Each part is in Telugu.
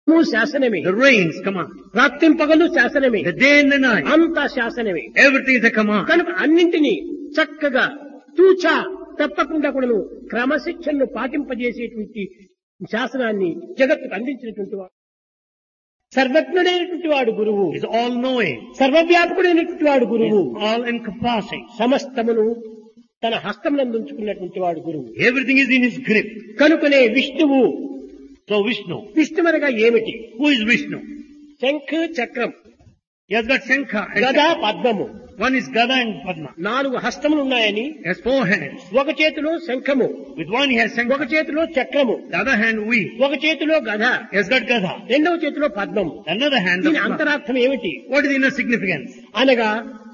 ము శాసనమే The rains command. రాత్రింపగలు శాసనమే The day and the night. అంతా శాసనమే Everything is a command. కనుక అన్నింటినీ చక్కగా తూచా తప్పకుండా కూడాను క్రమశిక్షణను పాటింపజేసేటువంటి శాసనాన్ని జగత్తుకు అందించినటువంటి వాడు సర్వజ్ఞుడైనటువంటి వాడు గురువు Is all knowing. సర్వవ్యాపకుడైనటువంటి వాడు గురువు All encompassing. సమస్తమును తన హస్తమునందు ఉంచుకున్నటువంటి వాడు గురువు Everything is in his grip. కనుకనే విష్ణువు So Vishnu. విష్ణువనగా ఏమిటి Who is Vishnu? శంఖ చక్రం He has got Shankha. and గదా Chakra. పద్మము One is Gada and Padma. నాలుగు హస్తములు ఉన్నాయని He has four hands. ఒక చేతిలో శంఖము With one he has ఒక Shankha. చేతిలో చక్రము The other hand we. ఒక చేతిలో గధ He has got Gada. రెండవ చేతిలో పద్మము Another hand the దీని flower. అంతరార్థం ఏమిటి What is the inner significance? అనగా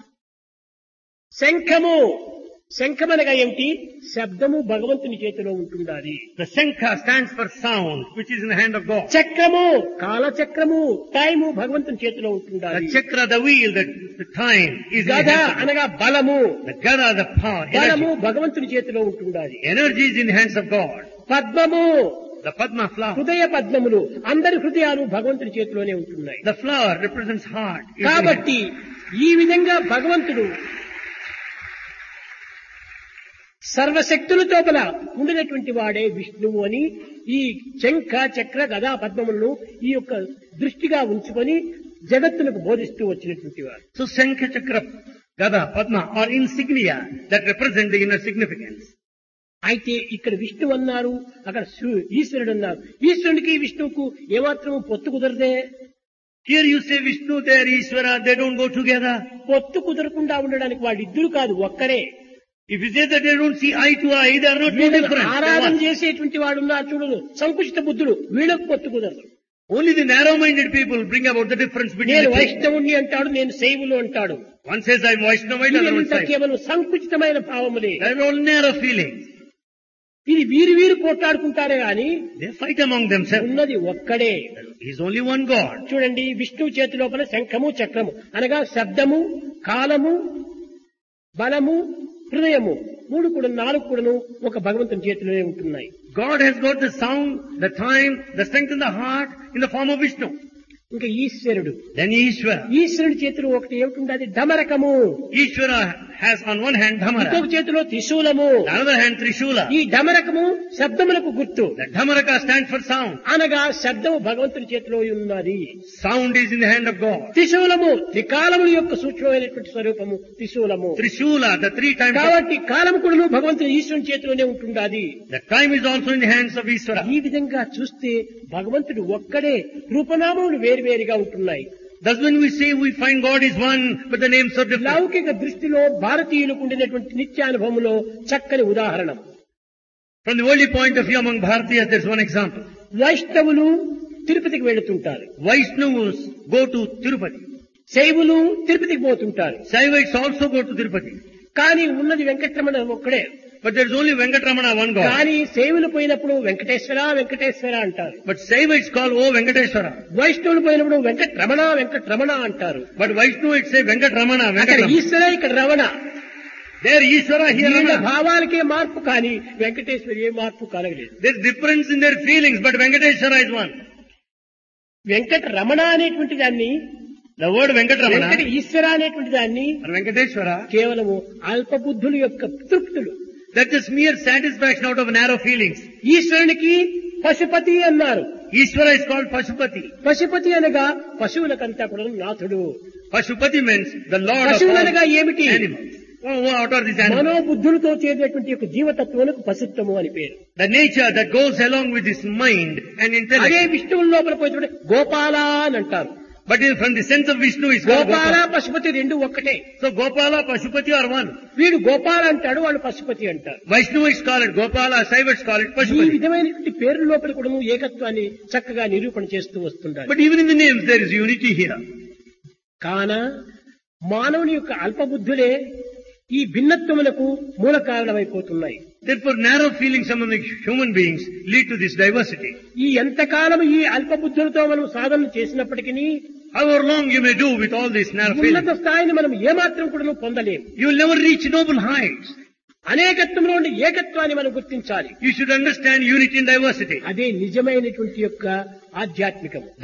శంఖము శంఖమనగా ఏమిటి శబ్దము భగవంతుని చేతిలో ఉంటుండాలి The Shankha stands for sound, which is in the hand of God. చక్రము కాలచక్రము టైము భగవంతుని చేతిలో ఉంటుండాలి The chakra, the wheel, the, the time is in the గధ hands of God. అనగా బలము The Gada, the power, బలము energy. భగవంతుని చేతిలో ఉంటుండాలి Energy is in the hands of God. పద్మము The Padma flower. హృదయ పద్మములు అందరి హృదయాలు భగవంతుని చేతిలోనే ఉంటున్నాయి The flower represents heart. is in the కాబట్టి ఈ విధంగా భగవంతుడు సర్వశక్తులతో గల ఉండినటువంటి వాడే విష్ణువు అని ఈ శంఖ చక్ర గదా పద్మములను ఈ యొక్క దృష్టిగా ఉంచుకొని జగత్తులకు బోధిస్తూ వచ్చినటువంటి వాడు So Shankha, Chakra, Gada, Padma are insignia that represent the inner significance. అయితే ఇక్కడ విష్ణు అన్నారు అక్కడ శివు- ఈశ్వరుడు అన్నారు ఈశ్వరునికి విష్ణువుకు ఏమాత్రం పొత్తు కుదరదే Here you say Vishnu, there Ishvara, they don't go together. పొత్తు కుదరకుండా ఉండడానికి వాళ్ళిద్దరు కాదు ఒక్కరే If you say that they don't see eye to eye, they are not two వీళ్ళని different. They are ఆరాధన one. చేసేటువంటి వాడు ఉన్నారు చూడు సంకుచిత బుద్ధుడు వీళ్ళకు పొత్తు కుదరదు Only the narrow-minded people bring about the difference between నేను the two. వైష్ణవుణ్ణి అంటాడు నేను శైవులు అంటాడు One says I'm Vaishnavite, other one ఇదంతా says. కేవలం సంకుచితమైన భావములే They are all narrow feelings. ఇది వీరు వీరు పోట్లాడుకుంటారే గాని They fight among themselves. ఉన్నది ఒక్కడే He's only one God. చూడండి విష్ణువు చేతి లోపల శంఖము చక్రము అనగా శబ్దము కాలము బలము హృదయము మూడు కూడా నాలుగు కూడాను ఒక భగవంతుని చేతిలోనే ఉంటున్నాయి God has got the sound, the time, the strength in the heart in the form of Vishnu. ఇంకా ఈశ్వరుడు Then Ishvara. ఈశ్వరుడి చేతిలో ఒకటి ఏమిటి ఢమరకము Ishvara has on one hand ఇంకొక Dhamara, చేతిలో త్రిశూలము the other hand Trishula. ఈ ఢమరకము శబ్దములకు గుర్తు The Dhamaraka stands for sound. అనగా శబ్దము భగవంతుని చేతిలో ఉన్నది Sound is in the hand of God. త్రిశూలము త్రికాలముల యొక్క సూక్ష్మమైనటువంటి స్వరూపము త్రిశూలము Trishula, the three times. of- కాబట్టి కాలము కూడా భగవంతుని ఈశ్వరుని చేతిలోనే ఉంటుండాది The time is also in the hands of Ishvara. ఈ విధంగా చూస్తే భగవంతుడు ఒక్కడే రూపనామములు వేరువేరుగా ఉంటున్నాయి Thus when we say we find God is one, but the names are different. లౌకిక దృష్టిలో భారతీయులకు ఉండినటువంటి నిత్యానుభవములో చక్కని ఉదాహరణ From the worldly point of view among Bharatiyas, there's one example. వైష్ణవులు తిరుపతికి వెళుతుంటారు Vaishnavas go to Tirupati. శైవులు తిరుపతికి పోతుంటారు Saivites also go to Tirupati. కానీ ఉన్నది వెంకటరమణ ఒక్కడే But there's only Venkatramana, one God. కానీ శైవులు పోయినప్పుడు వెంకటేశ్వర వెంకటేశ్వర అంటారు But Saivites call, oh Venkateshwara. వైష్ణవులు పోయినప్పుడు వెంకటరమణ వెంకటరమణ అంటారు But Vaishnavites say Venkatramana, అక్కడ Venkatramana. ఈశ్వర ఇక్కడ రమణ There Ishvara, here వీళ్ళ Ramana. భావాలకే మార్పు కానీ వెంకటేశ్వర ఏ మార్పు కలగలేదు There's difference in their feelings, but Venkateshwara is one. Venkata Ramana అనేటువంటి దాన్ని The word వెంకట Venkatramana ఈశ్వర అనేటువంటి దాన్ని or Venkateshwara, కేవలము అల్పబుద్ధుల యొక్క తృప్తులు that is mere satisfaction out of narrow feelings. ఈశ్వరునికి పశుపతి అన్నారు Ishvara is called Pashupati. Pashupati అనగా పశువులకంతా కూడా నాథుడు Pashupati means the Lord of పశువులు all అనగా ఏమిటి animals. Oh, what are these animals? మనోబుద్ధులతో చేసేటువంటి యొక్క జీవతత్వములకు పశుత్వము అని పేరు The nature that goes along with his mind and అదే intellect. విష్ణువుల లోపల పోయి గోపాల అని అంటారు But in, from the sense of Vishnu is called Gopala Gopala. Pashupati రెండు ఒక్కటే So Gopala, Pashupati are one. వీడు గోపాల అంటాడు వాళ్ళు పశుపతి అంటారు Vaishnavites call it Gopala, Saivites call it ఈ Pashupati. విధమైనటువంటి పేర్ల లోపల కూడా ఏకత్వాన్ని చక్కగా నిరూపణ చేస్తూ వస్తుండాలి But even in the names there is unity here. కాన మానవుని యొక్క అల్పబుద్ధులే ఈ భిన్నత్వములకు మూల కారణమైపోతున్నాయి Therefore narrow feelings among the human beings lead to this diversity. ఈ ఎంతకాలం ఈ అల్పబుద్ధులతో మనం సాధన చేసినప్పటికీ However long you may do with all these narrow ఉన్నత feelings, స్థాయిని మనం ఏమాత్రం కూడా పొందలేము you will never reach noble heights. అనేకత్వంలో ఉండే ఏకత్వాన్ని మనం గుర్తించాలి You should understand unity in diversity. అదే నిజమైనటువంటి యొక్క ఆధ్యాత్మికం